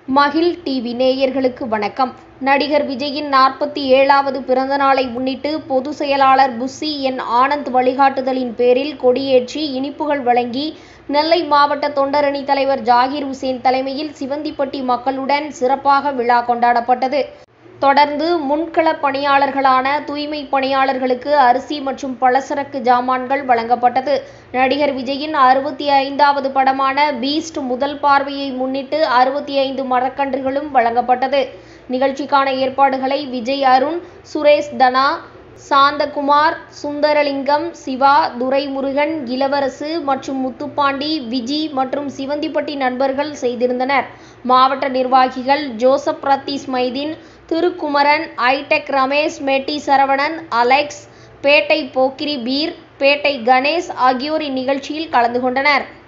மகிழ் டிவி நேயர்களுக்கு வணக்கம் நடிகர் விஜயின் நாற்பத்தி ஏழாவது பிறந்தநாளை முன்னிட்டு பொதுச் செயலாளர் புஸ்ஸி என் ஆனந்த் வழிகாட்டுதலின் பேரில் கொடியேற்றி இனிப்புகள் வழங்கி நெல்லை மாவட்ட தொண்டரணி தலைவர் ஜாகிர் உசேன் தலைமையில் சிவந்திப்பட்டி மக்களுடன் சிறப்பாக விழா கொண்டாடப்பட்டது தொடர்ந்து முன்களப் பணியாளர்களான தூய்மை பணியாளர்களுக்கு அரிசி மற்றும் பலசரக்கு ஜாமான்கள் வழங்கப்பட்டது நடிகர் விஜயின் அறுபத்தி ஐந்தாவது படமான பீஸ்ட் முதல் பார்வையை முன்னிட்டு அறுபத்தி ஐந்து மரக்கன்றுகளும் வழங்கப்பட்டது நிகழ்ச்சிக்கான ஏற்பாடுகளை விஜய் அருண் சுரேஷ் தனா சாந்தகுமார் சுந்தரலிங்கம் சிவா துரைமுருகன் இளவரசு மற்றும் முத்துப்பாண்டி விஜி மற்றும் சிவந்திப்பட்டி நண்பர்கள் செய்திருந்தனர் மாவட்ட நிர்வாகிகள் ஜோசப் ரத்தீஸ் மைதீன் திருக்குமரன் ஐடெக் ரமேஷ் மெட்டி சரவணன் அலெக்ஸ் பேட்டை போக்கிரி பீர் பேட்டை கணேஷ் ஆகியோர் இந்நிகழ்ச்சியில் கலந்து கொண்டனர்